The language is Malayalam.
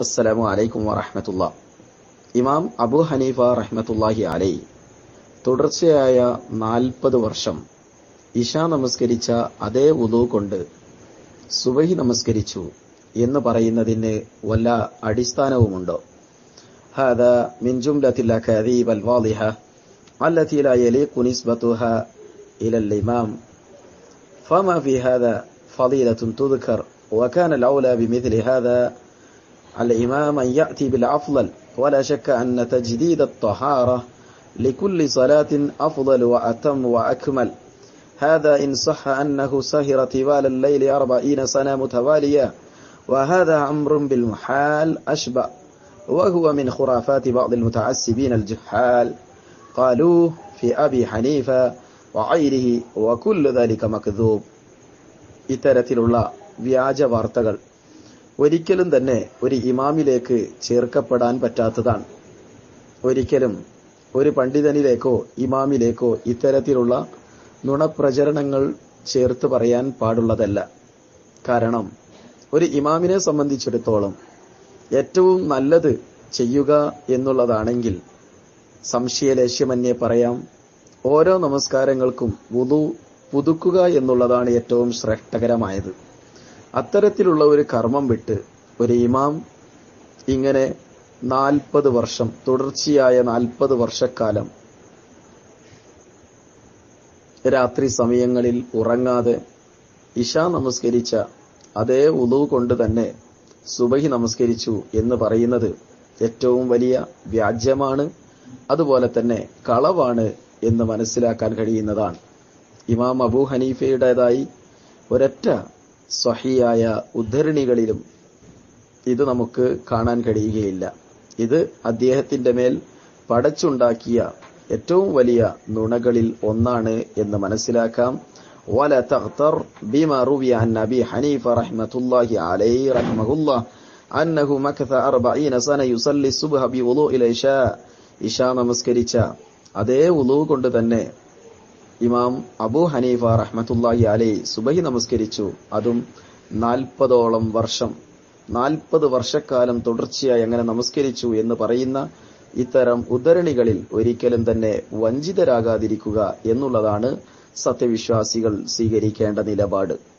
അസ്സലാമു അലൈക്കും വറഹമത്തുള്ള ഇമാം അബു ഹനീഫ റഹ്മത്തുല്ലാഹി അലൈ തുടർച്ചയായ നാൽപ്പത് വർഷം ഇഷ നമസ്കരിച്ച അതേ ഉദു കൊണ്ട് സുബഹി നമസ്കരിച്ചു എന്ന് പറയുന്നതിന് വല്ല അടിസ്ഥാനവുമുണ്ടോ هذا من جملة الأكاذيب الواضحة التي لا يليق نسبتها إلى الإمام فما في هذا فضيلة تذكر وكان الأولى بمثل هذا الإمام أن يأتي بالأفضل ولا شك أن تجديد الطهارة لكل صلاة أفضل وأتم وأكمل هذا إن صح أنه سهر طوال الليل أربعين سنة متوالية وهذا أمر بالمحال أشبه وهو من خرافات بعض المتعسبين الجحال قالوه في أبي حنيفة وغيره وكل ذلك مكذوب ഇത്തരത്തിലുള്ള വ്യാജ വാർത്തകൾ ഒരിക്കലും തന്നെ ഒരു ഇമാമിലേക്ക് ചേർക്കപ്പെടാൻ പറ്റാത്തതാണ് ഒരിക്കലും ഒരു പണ്ഡിതനിലേക്കോ ഇമാമിലേക്കോ ഇത്തരത്തിലുള്ള നുണപ്രചരണങ്ങൾ ചേർത്ത് പറയാൻ പാടുള്ളതല്ല കാരണം ഒരു ഇമാമിനെ സംബന്ധിച്ചിടത്തോളം ഏറ്റവും നല്ലത് ചെയ്യുക എന്നുള്ളതാണെങ്കിൽ സംശയലേശ്യമന്യേ പറയാം ഓരോ നമസ്കാരങ്ങൾക്കും വുതു പുതുക്കുക എന്നുള്ളതാണ് ഏറ്റവും ശ്രേഷ്ഠകരമായത് അത്തരത്തിലുള്ള ഒരു കർമ്മം വിട്ട് ഒരു ഇമാം ഇങ്ങനെ നാൽപ്പത് വർഷം തുടർച്ചയായ നാൽപ്പത് വർഷക്കാലം രാത്രി സമയങ്ങളിൽ ഉറങ്ങാതെ ഇഷ നമസ്കരിച്ച അതേ ഉളു കൊണ്ട് തന്നെ സുബഹി നമസ്കരിച്ചു എന്ന് പറയുന്നത് ഏറ്റവും വലിയ വ്യാജ്യമാണ് അതുപോലെ തന്നെ കളവാണ് എന്ന് മനസ്സിലാക്കാൻ കഴിയുന്നതാണ് ഇമാം അബൂ ഹനീഫയുടേതായി ഒരൊറ്റ സ്വഹിയായ ഉദ്ധരണികളിലും ഇത് നമുക്ക് കാണാൻ കഴിയുകയില്ല ഇത് അദ്ദേഹത്തിന്റെ മേൽ പടച്ചുണ്ടാക്കിയ ഏറ്റവും വലിയ നുണകളിൽ ഒന്നാണ് എന്ന് മനസ്സിലാക്കാം ولا تغتر بما روي عن أبي حنيفة رحمة الله عليه رحمه الله أنه مكث أربعين سنة يصلي الصبح بوضوء العشاء ഇഷാ നമസ്കരിച്ച അതേ ഉളു കൊണ്ട് തന്നെ ഇമാം അബൂ ഹനീഫ റഹ്മത്തുല്ലാഹി അലൈ സുബഹി നമസ്കരിച്ചു അതും നാൽപ്പതോളം വർഷം നാൽപ്പത് വർഷക്കാലം തുടർച്ചയായി അങ്ങനെ നമസ്കരിച്ചു എന്ന് പറയുന്ന ഇത്തരം ഉദ്ധരണികളിൽ ഒരിക്കലും തന്നെ വഞ്ചിതരാകാതിരിക്കുക എന്നുള്ളതാണ് സത്യവിശ്വാസികൾ സ്വീകരിക്കേണ്ട നിലപാട്